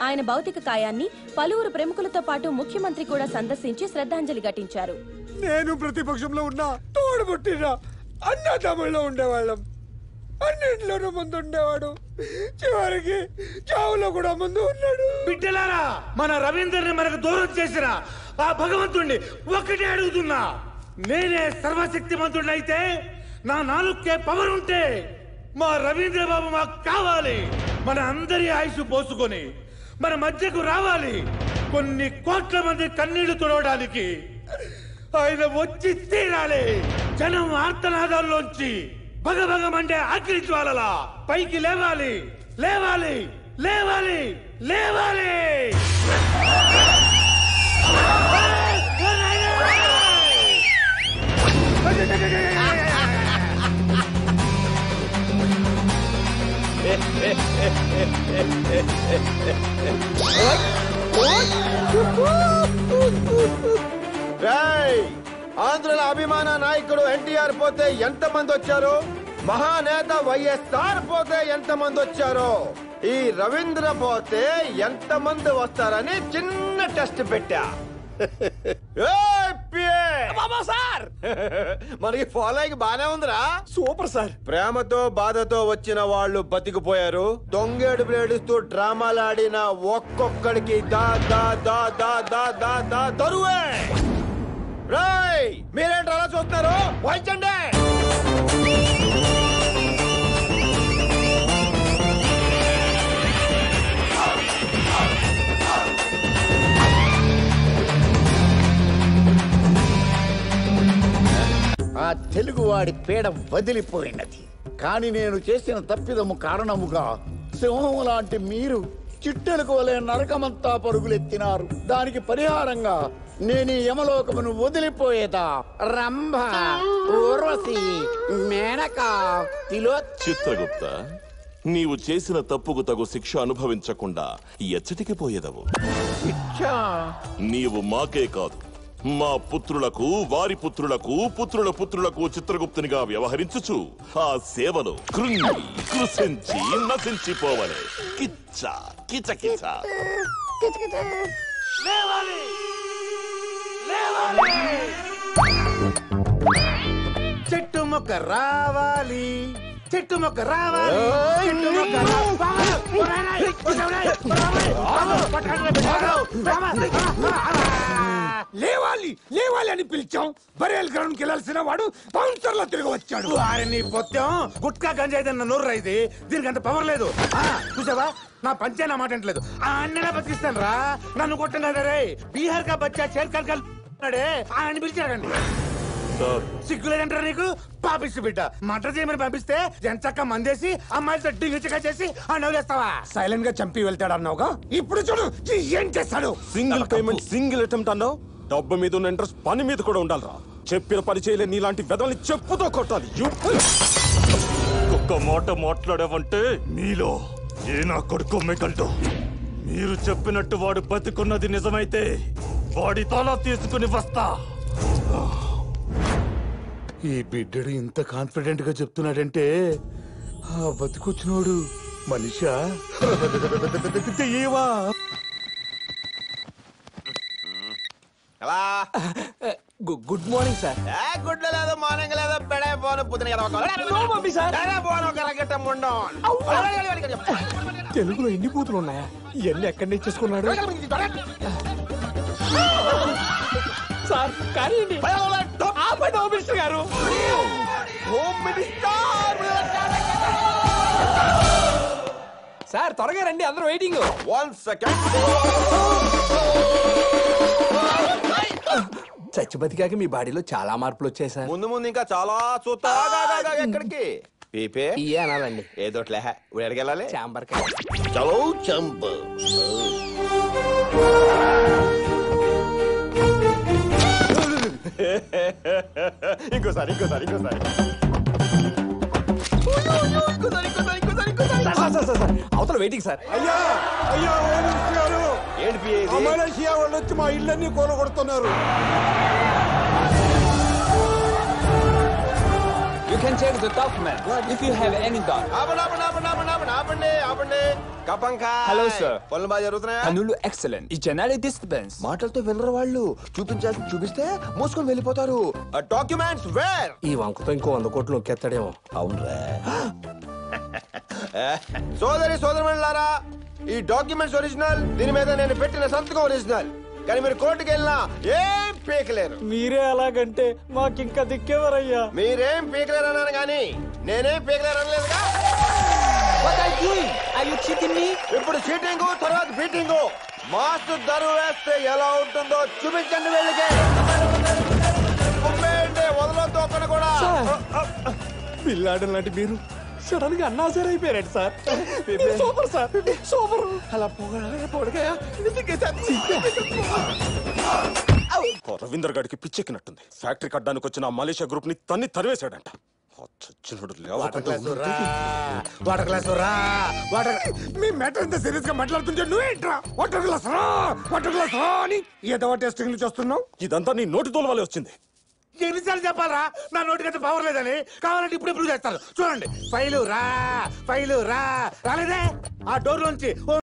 ఆయన భౌతిక కాయాన్ని పలువురు ప్రముఖులతో పాటు ముఖ్యమంత్రి కూడా సందర్శించి శ్రద్ధాంజలి ఘటించారు నేను ప్రతిపక్షంలో ఉన్నా తోడు పుట్టినా అన్న తమ్ముళ్ళలో ఉండేవాళ్ళం అన్నింటిలోనూ ముందు ఉండేవాడు చివరికి చావులో కూడా ముందు ఉన్నాడు బిడ్డలారా మన రవీందర్ని మనకు దూరం చేసిన ఆ భగవంతుణ్ణి ఒక్కటే అడుగుతున్నా నేనే సర్వశక్తిమంతుడైతే నా నాలుకే పవర్ ఉంటే మా రవీంద్ర బాబు మాకు కావాలి మన అందరి ఆయుష్ పోసుకొని మన మధ్యకు రావాలి కొన్ని కోట్ల మంది కన్నీళ్లు తుడవడానికి ఆయన వచ్చి తీరాలి జనం ఆర్తనాదాల్లోంచి భగభగమంటే అగ్ని జ్వాలలా పైకి లేవాలి లేవాలి లేవాలి లేవాలి రేయ్! ఆంధ్రుల అభిమాన నాయకుడు ఎన్టీఆర్ పోతే ఎంత మంది వచ్చారు మహానేత వైఎస్ఆర్ పోతే ఎంత మంది వచ్చారు ఈ రవీంద్ర పోతే ఎంత మంది వస్తారని చిన్న టెస్ట్ పెట్టా ఏయ్, పిఏ! సార్ మనకి ఫాలోయింగ్ బానే ఉందిరా సూపర్ సార్ ప్రేమతో బాధతో వచ్చిన వాళ్ళు బతికిపోయారు దొంగేడు బ్లేడుస్తూ డ్రామాలాడిన ఒక్కొక్కడికి దా దా దా దా దా దా దా దరువే రేయ్ మీరేంటి అలా చూస్తున్నారు వాయించండి ఆ తెలుగువాడి పీడ వదిలిపోయినది కాని నేను చేసిన తప్పిదము కారణముగా సింహం లాంటి మీరు చిట్టెలకు వలె నరకమంతా పరుగులెత్తినారు దానికి పరిహారంగా నేను ఈ యమలోకమును వదిలిపోయేదా రంభ ఊర్వశి మేనక తిలో చిత్రగుప్త నీవు చేసిన తప్పుకు తగు శిక్ష అనుభవించకుండా ఎచ్చటికి పోయేదవు శిక్ష నీవు మాకే కాదు మా పుత్రులకు వారి పుత్రులకు పుత్రుల పుత్రులకు చిత్రగుప్తునిగా వ్యవహరించుచు ఆ సేవలో కృంగి కృషించి నశించిపోవలే కిచ్చ కిచ కిచ లేవాలి లేవాలి చెట్టు మొక్క రావాలి చెట్టు మొక్క రావాలి చెట్టు మొక్క రావాలి. ఒరేయ్, ఒరేయ్, ఒరేయ్, బాబు, పట్టుకోండి, బాబు, లేవాలి లేవాలి అని పిలిచాం బరేల్ గ్రౌండ్ కి వెళ్ళాల్సిన వాడు బౌన్సర్ లో తిరిగి వచ్చాడు వారిని పొత్తం గుట్కా గంజాయి తిన్న నోర్రా ఇది దీనికి అంత పవర్ లేదు ఆ, చూసావా నా పంచే నా మాట అంటలేదు ఆ అన్ననే బతికిస్తాను రా నన్ను కొట్టం కదా రే బీహార్ కా బచ్చా చేర్కల్ కల్ ఆయన పిలిచాడండి సార్ సిగ్గులేదంటారా నీకు పాపిస్తు బిడ్డ మటర్ చేయమని పంపిస్తే ఎంచక్క మందేసి అమ్మాయిలతో డింగిచగా చేసి ఆ నవ్వులేస్తావా సైలెంట్ గా చంపి వెళ్తాడు అన్నావుగా ఇప్పుడు చూడు ఈ ఏం చేస్తాడు సింగిల్ పేమెంట్ సింగిల్ అటెంప్ట్ అన్నావు డబ్బు మీద ఉన్న ఇంట్రెస్ట్ పని మీద కూడా ఉండాలిరా చెప్పిన పని చేయలే నీలాంటి వెదల్ని చెప్పుతో కొట్టాలి You- ఒక్క మాట మాట్లాడావంటే మీలో ఏ నా కొడుకు మిగలడు మీరు చెప్పినట్టు వాడు బతికున్నది నిజమైతే వాడి తల తీసుకుని వస్తా ఈ బిడ్డడు ఇంత కాన్ఫిడెంట్ గా చెప్తున్నాడంటే ఆ బతికొచ్చినోడు మనిషా దెయ్యమా? ఎలా గుడ్ మార్నింగ్ సార్ ఏ గుడ్లు లేదు మార్నింగ్ లేదు పెడే పోను పుదిన సార్ పోను ఒక రకట ముండం తెలుగులో ఎన్ని బూతులు ఉన్నాయా ఇవన్నీ ఎక్కడి నుంచి చేసుకున్నాడు సార్ కానీ ఆపండి హోమ్ మినిస్టర్ గారు హోమ్ మినిస్టర్ సార్ త్వరగా రండి అందరూ వెయిటింగ్ వన్ సెకండ్ చచ్చి బతికాక మీ బాడీలో చాలా మార్పులు వచ్చాయి సార్ ముందు ముందు ఇంకా చాలా చూస్తా ఎక్కడికి పీపే ఇయే అనాలండి ఏదోట్లే ఇప్పుడు ఎడకెళ్ళాలి చాంబర్ చలో చంప ఇంకోసారి ఇంకోసారి ఇంకోసారి ఇంకోసారి ఇంకోసారి ఇంకోసారి ఇంకోసారి అవతల వెయిటింగ్ సార్ అయ్యా అయ్యా హోమ్ మినిస్టర్ గారు ఏంటి పిఏ ఆ ఇది? మలేషియా వాళ్ళు వచ్చి మా ఇళ్ళన్నీ కూలగొడుతున్నారు can check the document if you have any doubt. ఆపండి ఆపండి ఆపండి ఆపండి ఆపండి ఆపండి ఆపండి కపంకా Hello, sir. పనులు బాగా జరుగుతున్నాయా పనులు ఎక్సలెంట్ ఈ జనాలి డిస్టర్బెన్స్ మాటలతో వినరు వాళ్ళు చూపించాల్సి చూపిస్తే మూసుకొని వెళ్ళిపోతారు డాక్యుమెంట్స్ వేర్ ఈ వంకతో ఇంకో వంద కోట్లు నొక్కేస్తాడేమో అవునరా సోదరి సోదరులారా ఈ డాక్యుమెంట్స్ ఒరిజినల్ దీని మీద నేను పెట్టిన సంతకం ఒరిజినల్ కానీ మీరు కోర్టుకి వెళ్ళినా ఏం పీకలేరు మీరే అలాగంటే మాకింకా దిక్కేవరయ్యా మీరేం పీకలేరు అన్నాను కానీ నేనేం పీకలేరు అనలేదుగా What are you doing? Are you cheating me? ఇప్పుడు చీటింగ్ తర్వాత బీటింగ్ మాస్టర్ దరు వేస్తే ఎలా ఉంటుందో చూపించండి వీళ్ళకి కుమ్మేయండి, వదలొద్దు ఒక్కడు కూడా పిల్లాడు లాంటి మీరు సడన్ గా అన్నాసరి అయిపోయారు సార్ సూపర్ సార్ సూపర్ అలా పొగ పొడగా ఓ రవీందర్ గాడికి పిచ్చెక్కినట్టుంది ఫ్యాక్టరీ కట్టడానికి వచ్చిన ఆ మలేషియా గ్రూప్ ని తన్ని తరివేశాడంట ఆ చచ్చినోడు లేవకుండా ఉంటే వాటర్ గ్లాస్ రా వాటర్ మీ మ్యాటర్ ఎంత సీరియస్ గా మాట్లాడుతుంటే నువ్వేంట్రా వాటర్ గ్లాస్ రా వాటర్ గ్లాస్ రా అని ఏదో టెస్టింగ్ చూస్తున్నావు ఇదంతా నీ నోటి తోలవాలే వచ్చింది ఎన్నిసార్లు చెప్పాలరా నా నోటికైతే పవర్ లేదని కావాలంటే ఇప్పుడు ఇప్పుడు చేస్తారు చూడండి ఫైలు రా ఫైలు రా రాలేదే ఆ డోర్ లోంచి ఓ